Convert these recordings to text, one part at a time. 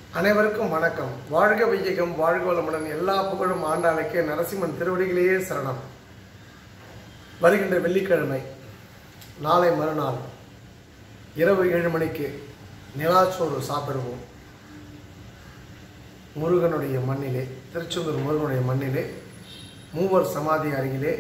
அனைவருக்கும் வணக்கம் வாழ்க வையகம் வாழ்க வளமுடன் எல்லா புகழும் ஆண்டாளுக்கே நரசிம்மன் திருவடிகளையே சரணம் வருகின்ற வெள்ளிக்கிழமை நாளை மறுநாள் இரவு ஏழு மணிக்கு நிலாச்சோறு சாப்பிடுவோம் முருகனுடைய மண்ணிலே திருச்செந்தூர் முருகனுடைய மண்ணிலே மூவர் சமாதி அருகிலே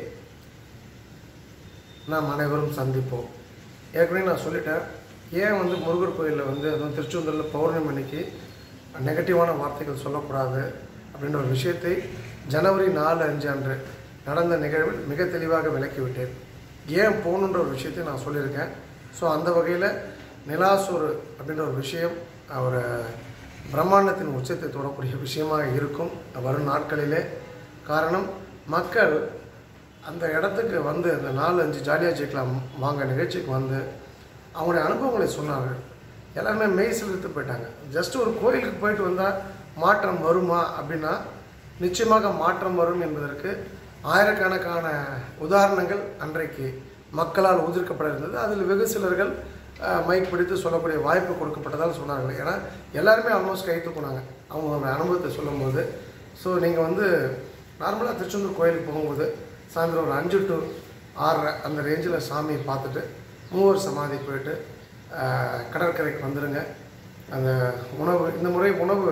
நாம் அனைவரும் சந்திப்போம் ஏற்கனவே நான் சொல்லிட்டேன் ஏன் வந்து முருகர் கோயிலில் வந்து அதுவும் திருச்செந்தூரில் பௌர்ணமி அன்னைக்கு நெகட்டிவான வார்த்தைகள் சொல்லக்கூடாது அப்படின்ற ஒரு விஷயத்தை ஜனவரி நாலு அஞ்சு அன்று நடந்த நிகழ்வில் மிக தெளிவாக விளக்கிவிட்டேன் ஏன் போகணுன்ற ஒரு விஷயத்தை நான் சொல்லியிருக்கேன் ஸோ அந்த வகையில் நிலாசூர் அப்படின்ற ஒரு விஷயம் அவர் பிரம்மாண்டத்தின் உச்சத்தை தொடக்கூடிய விஷயமாக இருக்கும் வரும் நாட்களிலே காரணம் மக்கள் அந்த இடத்துக்கு வந்து அந்த நாலு அஞ்சு ஜாலியாக ஜெயிக்கலாம் வாங்க நிகழ்ச்சிக்கு வந்து அவங்களுடைய அனுபவங்களை சொன்னார்கள் எல்லாருமே மெய் சிலிர்த்து போயிட்டாங்க ஜஸ்ட் ஒரு கோயிலுக்கு போயிட்டு வந்தால் மாற்றம் வருமா அப்படின்னா நிச்சயமாக மாற்றம் வரும் என்பதற்கு ஆயிரக்கணக்கான உதாரணங்கள் அன்றைக்கு மக்களால் உதிர்க்கப்பட இருந்தது அதில் வெகு சிலர்கள் அஹ், மைக் பிடித்து சொல்லக்கூடிய வாய்ப்பு கொடுக்கப்பட்டதால் சொன்னார்கள் ஏன்னா எல்லாருமே ஆல்மோஸ்ட் கை தூக்குனாங்க அவங்க அனுபவத்தை சொல்லும்போது ஸோ நீங்கள் வந்து நார்மலாக திருச்செந்தூர் கோயிலுக்கு போகும்போது சாயந்தரம் ஒரு அஞ்சு டு ஆறரை அந்த ரேஞ்சில் சாமியை பார்த்துட்டு மூவர் சமாதி போயிட்டு ஆஹ், கடற்கரைக்கு வந்துடுங்க அந்த உணவு இந்த முறை உணவு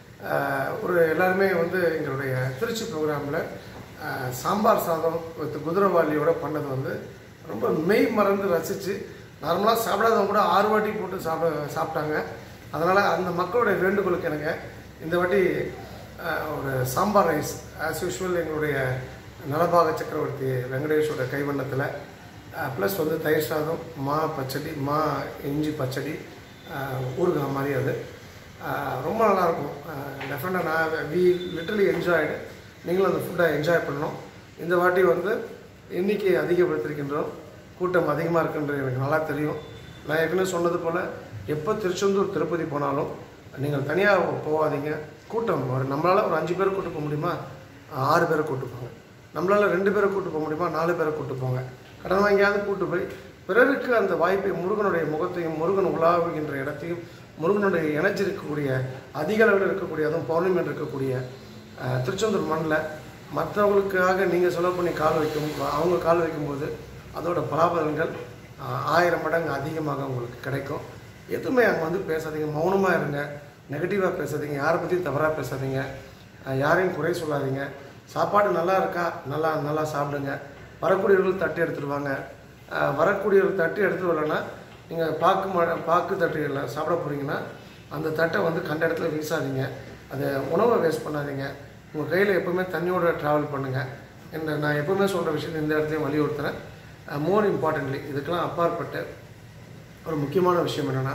ஆஹ், ஒரு எல்லாருமே வந்து எங்களுடைய திருச்சி ப்ரோக்ராமில் சாம்பார் சாதம் வித் குதிரைவாளியோட பண்ணது வந்து ரொம்ப மெய் மறந்து ரசித்து நார்மலாக சாப்பிடாதவங்க கூட ஆறு வாட்டி போட்டு சாப்பிட சாப்பிட்டாங்க அதனால் அந்த மக்களுடைய வேண்டுகோளுக்கு எனக்கு இந்த வாட்டி ஆஹ், ஒரு சாம்பார் ரைஸ் ஆஸ் யூஷுவல் எங்களுடைய நலபாக சக்கரவர்த்தி வெங்கடேஷோட கைவண்ணத்தில் ப்ளஸ் வந்து தயிர் சாதம் மா பச்சடி மா இஞ்சி பச்சடி ஆஹ், ஊறுகாய் மாதிரி அது ஆஹ், ரொம்ப நல்லாயிருக்கும் டெஃபினட்டாக நான் வி லிட்டலி என்ஜாய்டு நீங்களும் அந்த ஃபுட்டை என்ஜாய் பண்ணணும் இந்த வாட்டி வந்து எண்ணிக்கை அதிகப்படுத்திருக்கின்றோம் கூட்டம் அதிகமாக இருக்குன்றது எனக்கு நல்லா தெரியும் நான் ஏற்கனவே சொன்னது போல் எப்போ திருச்செந்தூர் திருப்பதி போனாலும் நீங்கள் தனியாக போகாதீங்க கூட்டம் ஒரு நம்மளால் ஒரு அஞ்சு பேரை கூட்டு போக முடியுமா ஆறு பேரை கூட்டு போங்க நம்மளால் ரெண்டு பேரை கூட்டு போக முடியுமா நாலு பேரை கூட்டு போங்க கடன் வாங்கியாவது கூட்டு போய் பிறருக்கு அந்த வாய்ப்பை முருகனுடைய முகத்தையும் முருகன் உலாவுகின்ற இடத்தையும் முருகனுடைய இணைச்சி இருக்கக்கூடிய அதிக அளவில் இருக்கக்கூடிய அதுவும் பௌர்ணமி இருக்கக்கூடிய அஹ், திருச்செந்தூர் மண்ணில் மற்றவங்களுக்காக நீங்கள் செலவு பண்ணி கால் வைக்கும் அவங்க கால் வைக்கும்போது அதோட பலாபலன்கள் அஹ், ஆயிரம் மடங்கு அதிகமாக உங்களுக்கு கிடைக்கும் எதுவுமே அங்கே வந்து பேசாதீங்க மௌனமாக இருங்க நெகட்டிவாக பேசாதீங்க யாரை பற்றியும் தவறாக பேசாதீங்க அஹ், யாரையும் குறை சொல்லாதீங்க சாப்பாடு நல்லா இருக்கா நல்லா நல்லா சாப்பிடுங்க வரக்கூடியவர்கள் தட்டி எடுத்துட்டு வாங்க அஹ், வரக்கூடியவர்கள் தட்டி எடுத்துட்டு வரலன்னா நீங்கள் பாக்கு ம பாக்கு தட்டில் சாப்பிட போகிறீங்கன்னா அந்த தட்டை வந்து கண்ட இடத்துல வீசாதீங்க அதை உணவை வேஸ்ட் பண்ணாதீங்க உங்கள் கையில் எப்பவுமே தண்ணியோட ட்ராவல் பண்ணுங்கள் என்ன நான் எப்பவுமே சொல்கிற விஷயத்தை இந்த இடத்துலையும் வலியுறுத்துறேன் மோர் இம்பார்ட்டன்ட்லி இதுக்கெல்லாம் அப்பாற்பட்டு ஒரு முக்கியமான விஷயம் என்னென்னா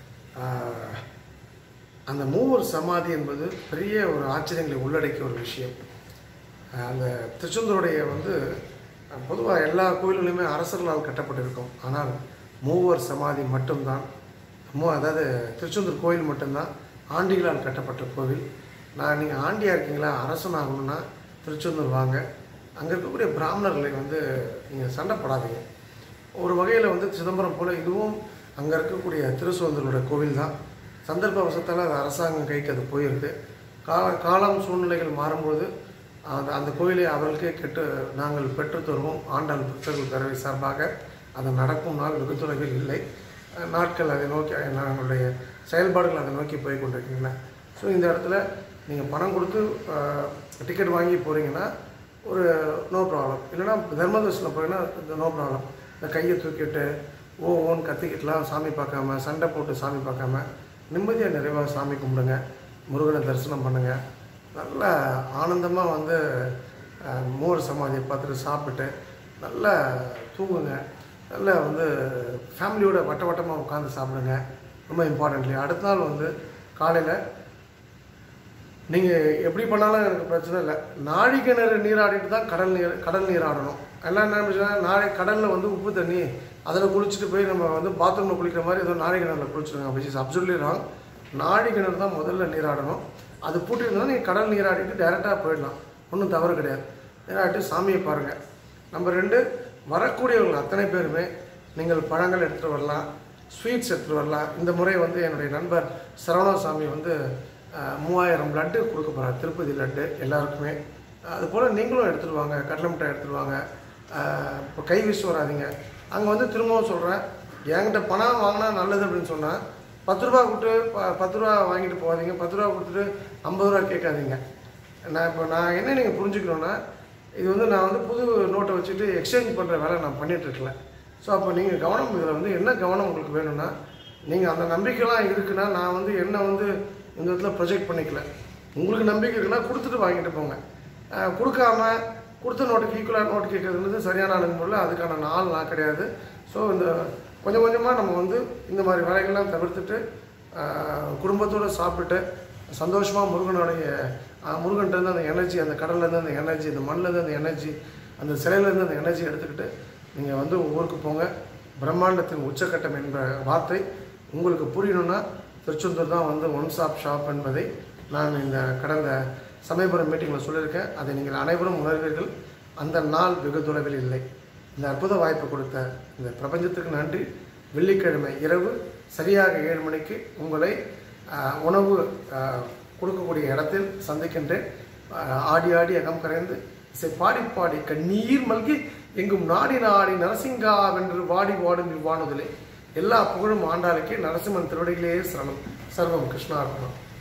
அந்த மூவர் சமாதி என்பது பெரிய ஒரு ஆச்சரியங்களை உள்ளடக்கிய ஒரு விஷயம் ஆஹ் அந்த திருச்செந்தூருடைய வந்து பொதுவாக எல்லா கோயில்களுமே அரசர்களால் கட்டப்பட்டிருக்கும் ஆனால் மூவர் சமாதி மட்டும்தான் மூ அதாவது திருச்செந்தூர் கோயில் மட்டும்தான் ஆண்டிகளால் கட்டப்பட்ட கோவில் நான் நீங்கள் ஆண்டியாக இருக்கீங்களா அரசன் ஆகணும்னா திருச்செந்தூர் வாங்க அங்கே இருக்கக்கூடிய பிராமணர்களை வந்து நீங்கள் சண்டை போடாதீங்க ஒரு வகையில் வந்து சிதம்பரம் போல் இதுவும் அங்கே இருக்கக்கூடிய திருசுவந்தரோட கோவில் தான் சந்தர்ப்ப வசத்தால் அது அரசாங்கம் கைக்கு அது போயிருக்கு கால காலம் சூழ்நிலைகள் மாறும்போது அந்த அந்த கோயிலை அவர்களுக்கே கெட்டு நாங்கள் பெற்றுத் தருவோம் ஆண்டாள் புத்தகங்கள் பேரவை சார்பாக அது நடக்கும் நாள் வெகு தொலைவில் இல்லை அஹ் நாட்கள் அதை நோக்கி நாங்களுடைய செயல்பாடுகள் அதை நோக்கி போய் கொண்டிருக்கின்றன ஸோ இந்த இடத்துல நீங்கள் பணம் கொடுத்து டிக்கெட் வாங்கி போகிறீங்கன்னா ஒரு நோ ப்ராப்ளம் இல்லைன்னா தர்மதர்ஷனில் போனீங்கன்னா நோ ப்ராப்ளம் இந்த கையை தூக்கிட்டு ஓ ஓன் கத்திக்கிட்டுலாம் சாமி பார்க்காம சண்டை போட்டு சாமி பார்க்காம நிம்மதியாக நிறைவாக சாமி கும்பிடுங்க முருகனை தரிசனம் பண்ணுங்கள் நல்ல ஆனந்தமாக வந்து அஹ், மூவர் சமாதியை பார்த்துட்டு சாப்பிட்டு நல்லா தூங்குங்க நல்லா வந்து ஃபேமிலியோட வட்ட வட்டமாக உட்காந்து சாப்பிடுங்க ரொம்ப இம்பார்ட்டன்ட்லி அடுத்த நாள் வந்து காலையில் நீங்கள் எப்படி பண்ணாலும் எனக்கு பிரச்சனை இல்லை நாழி கிணறு நீராடிட்டு தான் கடல் நீர் கடல் நீர் ஆடணும் எல்லாம் என்ன நினைச்சாங்க நாளை கடலில் வந்து உப்பு தண்ணி அதில் குளிச்சுட்டு போய் நம்ம வந்து பாத்ரூமில் குளிக்கிற மாதிரி ஏதோ நாழி கிணறுல குளிச்சுருங்க விச் இஸ் அப்சல்யூட்லி ராங் நாழி கிணறு தான் முதல்ல நீராடணும் அது பூட்டிருந்தா நீங்கள் கடல் நீராடிட்டு டைரெக்டாக போயிடலாம் ஒன்றும் தவறு கிடையாது நீராடிட்டு சாமியை பாருங்கள் நம்பர் ரெண்டு வரக்கூடியவர்கள் அத்தனை பேருமே நீங்கள் பழங்கள் எடுத்துகிட்டு வரலாம் ஸ்வீட்ஸ் எடுத்துகிட்டு வரலாம் இந்த முறை வந்து என்னுடைய நண்பர் சரவணசாமி வந்து அஹ், மூவாயிரம் லட்டு கொடுக்க போகிறார் திருப்பதி லட்டு எல்லாருக்குமே அதுபோல் நீங்களும் எடுத்துகிட்டு வாங்க கடலை மிட்டாய் எடுத்துகிட்டு வாங்க அஹ், இப்போ கை வீசு வராதீங்க அங்கே வந்து திரும்பவும் சொல்கிறேன் என்கிட்ட பணம் வாங்கினா நல்லது அப்படின்னு சொன்னால் பத்து ரூபா கொடுத்து ப- பத்து ரூபா வாங்கிட்டு போகாதீங்க பத்து ரூபா கொடுத்துட்டு ஐம்பது ரூபா கேட்காதீங்க நான் இப்போ நான் என்ன நீங்கள் புரிஞ்சுக்கணுன்னா இது வந்து நான் வந்து புது நோட்டை வச்சுட்டு எக்ஸ்சேஞ்ச் பண்ணுற வேலை நான் பண்ணிட்டு இருக்கல ஸோ அப்போ நீங்கள் கவனம் இதில் வந்து என்ன கவனம் உங்களுக்கு வேணும்னா நீங்கள் அந்த நம்பிக்கைலாம் இருக்குன்னா நான் வந்து என்ன வந்து இந்த இடத்துல ப்ரொஜெக்ட் பண்ணிக்கல உங்களுக்கு நம்பிக்கை இருக்குன்னா கொடுத்துட்டு வாங்கிட்டு போங்க அஹ் கொடுக்காம கொடுத்த நோட்டுக்கு ஈக்குவலாக நோட்டு கேட்கறதுன்றது சரியான அணுகுமுறை அதுக்கான நாள் நான் கிடையாது ஸோ இந்த கொஞ்சம் கொஞ்சமாக நம்ம வந்து இந்த மாதிரி வேலைகள்லாம் தவிர்த்துட்டு அஹ், குடும்பத்தோட சாப்பிட்டுட்டு சந்தோஷமாக முருகனுடைய அஹ், முருகன்கிட்டருந்து அந்த எனர்ஜி அந்த கடல்லேருந்து அந்த எனர்ஜி அந்த மண்ணிலேருந்து அந்த எனர்ஜி அந்த சிலையிலேருந்து அந்த எனர்ஜி எடுத்துக்கிட்டு நீங்கள் வந்து உங்கள் ஊருக்கு போங்க பிரம்மாண்டத்தின் உச்சக்கட்டம் என்ற வார்த்தை உங்களுக்கு புரியணும்னா திருச்செந்தூர் தான் வந்து ஒன் ஸ்டாப் ஷாப் என்பதை நான் இந்த கடந்த சமயபுரம் மீட்டிங்கில் சொல்லியிருக்கேன் அதை நீங்கள் அனைவரும் உணர்வீர்கள் அந்த நாள் வெகு தொலைவில் இல்லை இந்த அற்புத வாய்ப்பு கொடுத்த இந்த பிரபஞ்சத்துக்கு நன்றி வெள்ளிக்கிழமை இரவு சரியாக ஏழு மணிக்கு உங்களை ஆஹ், உணவு ஆஹ், கொடுக்கக்கூடிய இடத்தில் சந்திக்கின்றேன் ஆஹ், ஆடி ஆடி அகம் கரைந்து இசை பாடி பாடி கண்ணீர் மல்கி எங்கும் நாடி நாடி நரசிங்கா வென்று வாடி வாடும் இவ்வாணுதலே எல்லா புகழும் ஆண்டாளுக்கே நரசிம்மன் திருவடிகளே சரணம் சர்வம் கிருஷ்ணார்ப்பணம்